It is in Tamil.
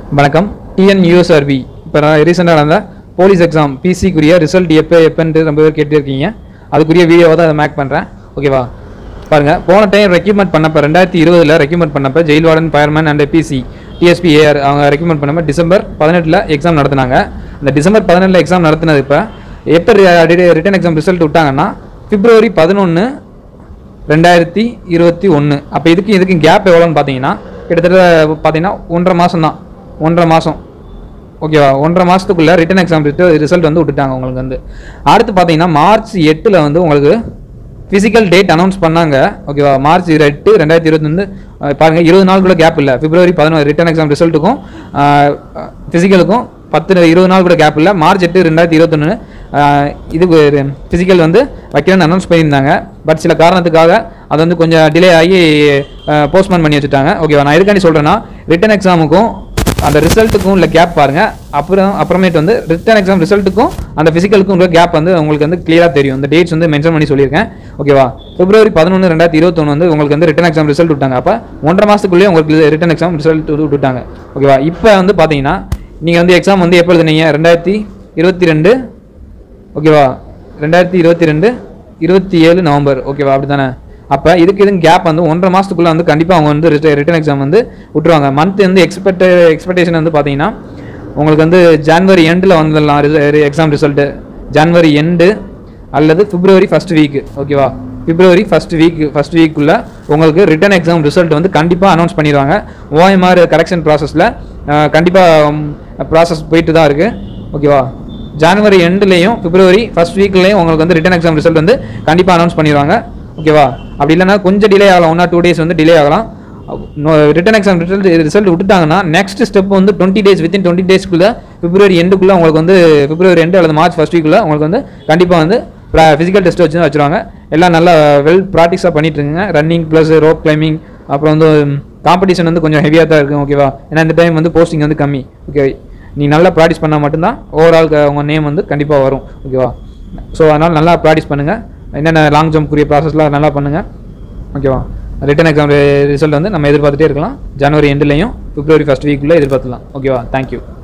வணக்கம் டிஎன் யூஎஸ்ஆர்பி இப்போ நான் ரீசெண்டாக நடந்த போலீஸ் எக்ஸாம் பிசிக்குரிய ரிசல்ட் எப்போ எப்போன்ட்டு ரொம்ப பேர் கேட்டிருக்கீங்க அதுக்குரிய வீடியோவை தான் அதை மேக் பண்ணுறேன் ஓகேவா பாருங்கள் போன டைம் ரெக்யூப்மெண்ட் பண்ணப்போ ரெண்டாயிரத்தி இருபதில் ரெக்யூப்மெண்ட் பண்ணப்போ jail warden fireman and PC DSP AR அவங்க ரெக்யூப்மெண்ட் பண்ணப்போ டிசம்பர் பதினெட்டில் எக்ஸாம் நடத்துனாங்க இந்த டிசம்பர் பதினெட்டில் எக்ஸாம் நடத்தினது இப்போ எப்போ ரிட்டன் எக்ஸாம் ரிசல்ட் விட்டாங்கன்னா பிப்ரவரி பதினொன்று ரெண்டாயிரத்தி இருபத்தி ஒன்று அப்போ இதுக்கு இதுக்கு கேப் எவ்வளோன்னு பார்த்தீங்கன்னா கிட்டத்தட்ட பார்த்தீங்கன்னா ஒன்றரை மாதம் தான் ஒன்றரை மாதம் ஓகேவா ஒன்றரை மாதத்துக்குள்ளே ரிட்டன் எக்ஸாம் ரிசல்ட் வந்து விட்டுட்டாங்க உங்களுக்கு வந்து அடுத்து பார்த்தீங்கன்னா மார்ச் எட்டில் வந்து உங்களுக்கு ஃபிசிக்கல் டேட் அனௌன்ஸ் பண்ணாங்க ஓகேவா மார்ச் எட்டு ரெண்டாயிரத்தி இருபத்தி வந்து பாருங்கள் இருபது நாள் கூட கேப் இல்லை பிப்ரவரி பதினொன்று ரிட்டன் எக்ஸாம் ரிசல்ட்டுக்கும் ஃபிசிக்கலுக்கும் பத்து இருபது நாள் கூட கேப் இல்லை மார்ச் எட்டு ரெண்டாயிரத்தி இருபத்தொன்று இது ஃபிசிக்கல் வந்து வைக்கிறேன்னு அனௌன்ஸ் பண்ணியிருந்தாங்க பட் சில காரணத்துக்காக அது வந்து கொஞ்சம் டிலே ஆகி போஸ்ட்போன் பண்ணி வச்சுட்டாங்க ஓகேவா நான் எதுக்காண்டி சொல்கிறேன்னா ரிட்டன் எக்ஸாமுக்கும் அந்த ரிசல்ட்டுக்கும் உள்ள கேப் பாருங்க அப்புறம் அப்புறமேட்டு வந்து ரிட்டன் எக்ஸாம் ரிசல்ட்டுக்கும் அந்த ஃபிசிக்கலுக்கும் உள்ள கேப் வந்து உங்களுக்கு வந்து கிளியராக தெரியும் இந்த டேட்ஸ் வந்து மென்ஷன் பண்ணி சொல்லியிருக்கேன் ஓகேவா பிப்ரவரி பதினொன்று ரெண்டாயிரத்தி இருபத்தொன்று வந்து உங்களுக்கு வந்து ரிட்டன் எக்ஸாம் ரிசல்ட் விட்டாங்க அப்போ ஒன்றரை மாதத்துக்குள்ளேயே உங்களுக்கு ரிட்டன் எக்ஸாம் ரிசல்ட் விட்டுட்டாங்க ஓகேவா இப்போ வந்து பார்த்தீங்கன்னா நீங்கள் வந்து எக்ஸாம் வந்து எப்போ எழுதுனீங்க ரெண்டாயிரத்தி இருபத்தி ரெண்டு ஓகேவா ரெண்டாயிரத்தி இருபத்தி ரெண்டு இருபத்தி ஏழு நவம்பர் ஓகேவா அப்படி தானே அப்போ இதுக்கு இதுக்கு கேப் வந்து ஒன்றரை மாதத்துக்குள்ளே வந்து கண்டிப்பாக அவங்க வந்து ரிட்டன் எக்ஸாம் வந்து விட்டுருவாங்க மந்த் வந்து எக்ஸ்பெக்ட் எக்ஸ்பெக்டேஷன் வந்து பார்த்தீங்கன்னா உங்களுக்கு வந்து ஜான்வரி எண்டில் வந்துடலாம் எக்ஸாம் ரிசல்ட்டு ஜான்வரி எண்டு அல்லது பிப்ரவரி ஃபஸ்ட் வீக் ஓகேவா பிப்ரவரி ஃபஸ்ட் வீக் ஃபஸ்ட் வீக்குள்ளே உங்களுக்கு ரிட்டன் எக்ஸாம் ரிசல்ட் வந்து கண்டிப்பாக அனௌன்ஸ் பண்ணிடுவாங்க ஓஎம்ஆர் கரெக்ஷன் ப்ராசஸில் கண்டிப்பாக ப்ராசஸ் போயிட்டு தான் இருக்குது ஓகேவா ஜனவரி எண்டுலேயும் பிப்ரவரி ஃபர்ஸ்ட் வீக்லேயும் உங்களுக்கு வந்து ரிட்டன் எக்ஸாம் ரிசல்ட் வந்து கண்டிப்பாக அனௌன்ஸ் பண்ணிடுவாங்க ஓகேவா அப்படி இல்லைன்னா கொஞ்சம் டிலே ஆகலாம் ஒன் ஆர் டூ டேஸ் வந்து டிலே ஆகலாம் ரிட்டன் எக்ஸாம் ரிசல்ட் ரிசல்ட் விட்டுட்டாங்கன்னா நெக்ஸ்ட் ஸ்டெப் வந்து டுவெண்ட்டி டேஸ் வித்தின் டுவெண்ட்டி டேஸ்க்குள்ளே பிப்ரவரி எண்டுக்குள்ளே உங்களுக்கு வந்து பிப்ரவரி எண்டு அல்லது மார்ச் ஃபர்ஸ்ட் வீக்குள்ளே உங்களுக்கு வந்து கண்டிப்பாக வந்து ஃபிசிக்கல் டெஸ்ட் வச்சு தான் வச்சுருவாங்க எல்லாம் நல்லா வெல் ப்ராக்டிஸாக பண்ணிட்டு இருங்க ரன்னிங் ப்ளஸ் ரோப் கிளைம்பிங் அப்புறம் வந்து காம்படிஷன் வந்து கொஞ்சம் ஹெவியாக தான் இருக்கும் ஓகேவா ஏன்னா இந்த டைம் வந்து போஸ்டிங் வந்து கம்மி ஓகே நீ நல்லா ப்ராக்டிஸ் பண்ணால் மட்டும்தான் ஓவரால் உங்கள் நேம் வந்து கண்டிப்பாக வரும் ஓகேவா ஸோ அதனால் நல்லா ப்ராக்டிஸ் பண்ணுங்கள் என்னென்ன லாங் ஜம்ப்க்குரிய ப்ராசஸ்லாம் நல்லா பண்ணுங்கள் ஓகேவா ரிட்டன் எக்ஸாம் ரிசல்ட் வந்து நம்ம எதிர்பார்த்துட்டே இருக்கலாம் ஜனவரி எண்டுலையும் பிப்ரவரி ஃபஸ்ட் வீக்குள்ளே எதிர்பார்த்துலாம் ஓகேவா தேங்க்யூ